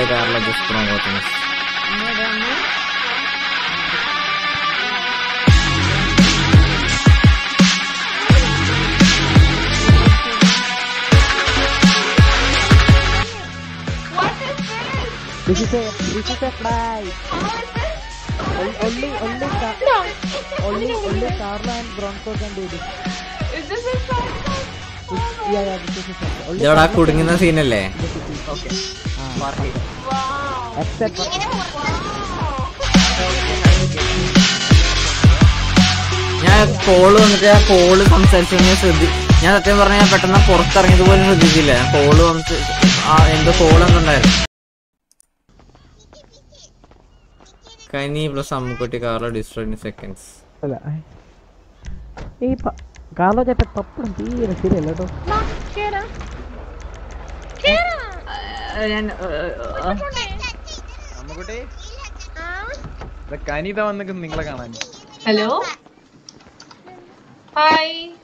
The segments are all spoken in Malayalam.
Kerala just promoting. What is this? This is a this is a fly. Only only car, only only Carla and Bronco can do this. Is this a song? Yeah, yeah, this is a fly. Only ഇതവിടെ ആ Carla കുടുങ്ങുന്ന സീനല്ലേ can do this. Okay Ah, Wow. except ഞാൻ കോള് വന്നിട്ട് ആ കോള് സംസാരിച്ചു ഞാൻ ശ്രദ്ധി ഞാൻ സത്യം പറഞ്ഞ ഞാൻ പെട്ടെന്ന് പുറത്തിറങ്ങിയത് പോലും ശ്രദ്ധിച്ചില്ല ഞാൻ കോള് വന്നിട്ട് ആ എന്തോ കോള് എന്തുണ്ടായിരുന്നു Kani plus Ammukutty Carlo destroy in seconds അല്ല ഈ കാർലോ ചേട്ടൻ പപ്പടം തീരെ ശരിയല്ല കേട്ടോ Kira. Kira. അമ്മുകുട്ടി കനിത വന്നിട്ട് നിങ്ങളെ കാണാൻ हेलो हाय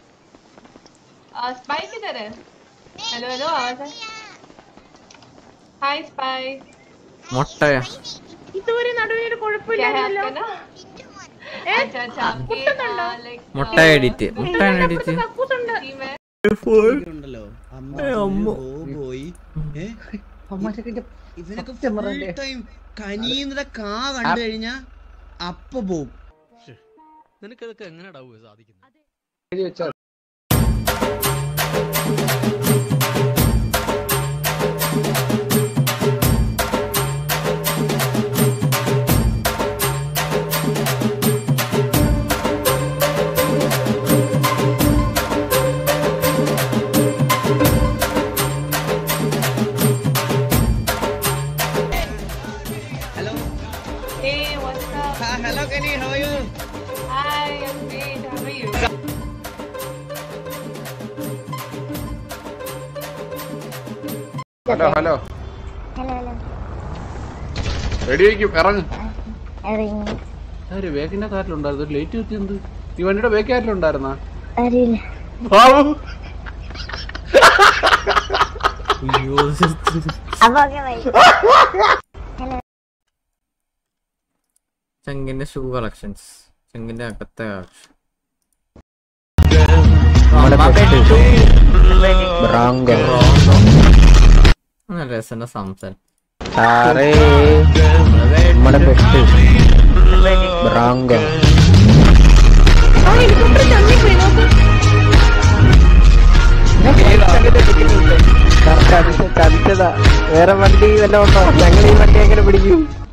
स्पाई किधर है हेलो हेलो आवाज है हाय स्पाई മുട്ട ഇതുവരെ നടുവിനൊരു കുഴപ്പമില്ലായിരുന്നല്ലോ अच्छा अच्छा आपके लाइक മുട്ട എഡിറ്റ് മുട്ട എഡിറ്റ് കക്കൂസുണ്ട് ഉണ്ടല്ലോ അമ്മ പോയി ഏ? ഇവനൊക്കെ ഫുൾ ടൈം കനീന്നത കാ കണ്ടു കഴിഞ്ഞാ അപ്പ പോവും നിനക്കതൊക്കെ എങ്ങനെയാടാവുക സാധിക്കുന്നത് hello hey what's up hello Kani how you hi I'm great how are you hello hello ready ആയിരിക്കും ഇറങ്ങ് ആര് ബേക്കിന്റെ കാറിലുണ്ടായിരുന്നു ഒരു ലേറ്റ് കുത്തിയെന്ത് ഈ വണ്ടിയുടെ ബേക്ക് കാറിലുണ്ടായിരുന്ന ചങ്കിന്റെ ഷൂ കളക്ഷൻസ് ചങ്കിന്റെ അകത്തെ കളക്ഷൻ നല്ല രസന്റെ സംസാരം ചതിച്ചതാ വേറെ വണ്ടി വല്ല ഉണ്ടോ ഞങ്ങൾ ഈ വണ്ടി എങ്ങനെ പിടിക്കും